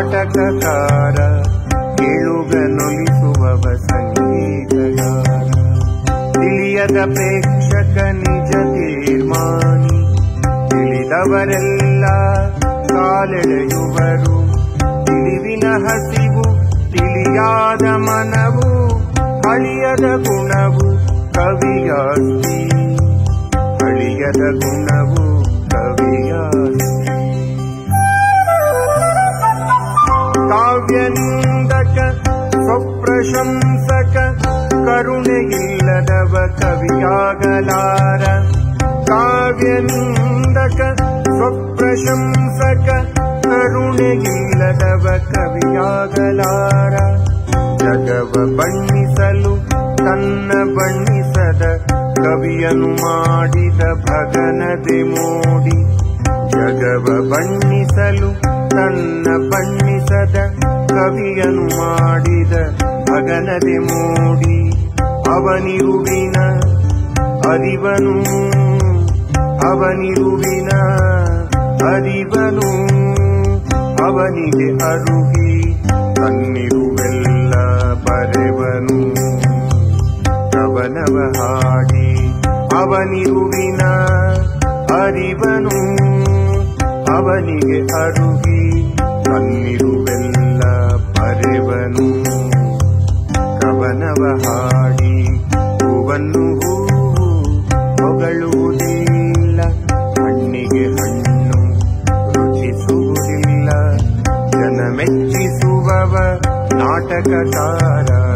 ನಾಟಕಕಾರ ಕೇಳುಗನೊಲಿಸುವವ ಸಂಗೀತಗಾರ ತಿಳಿಯದ ಪ್ರೇಕ್ಷಕ ನಿಜ ತೀರ್ಮಾನಿ ತಿಳಿದವರೆಲ್ಲ ಕಾಲೆಳೆಯುವರು ತಿಳಿವಿನ ಹಸಿವು ತಿಳಿಯಾದ ಮನವು ಅಳಿಯದ ಗುಣವು ಕವಿಯಾಸ್ತಿ ಅಳಿಯದ ಗುಣವು ಕವಿಯಾಸ್ತಿ ಕಾವ್ಯನಿಂದಕ ಸ್ವಪ್ರಶಂಸಕ ಕರುಣೆಯಿಲ್ಲದವ ಕವಿಯಾಗಲಾರ ಕಾವ್ಯನಿಂದಕ ಸ್ವಪ್ರಶಂಸಕ ಕರುಣೆಯಿಲ್ಲದವ ಕವಿಯಾಗಲಾರ ಜಗವ ಬಣ್ಣಿಸಲು ತನ್ನ ಬಣ್ಣಿಸದ ಕವಿಯನು ಮಾಡಿದ ಭಗನದೆ ಮೋಡಿ ಜಗವ ಬಣ್ಣಿಸಲು ತನ್ನ ಬಣ್ಣಿಸದ ಕವಿಯನು ಮಾಡಿದ ಭಗನದೆ ಮೋಡಿ ಅವನಿರುವಿನ ಅರಿವನು ಅವನಿರುವಿನ ಅರಿವನು ಅವನಿಗೆ ಅರುಗಿ ತನ್ನಿರುವೆಲ್ಲ ಬರೆವನು ಕವನವ ಹಾಡಿ ಅವನಿರುವಿನ ಅರಿವನು ಅವನಿಗೆ ಅರುಗಿ ತನ್ನಿರುವೆಲ್ಲ ಬರೆವನು ಕವನವ ಹಾಡಿ ಹೂವನ್ನು ಹೂವು ಹೊಗಳುವುದಿಲ್ಲ ಹಣ್ಣಿಗೆ ಹಣ್ಣು ರುಚಿಸುವುದಿಲ್ಲ ಜನ ಮೆಚ್ಚಿಸುವವ ನಾಟಕಕಾರ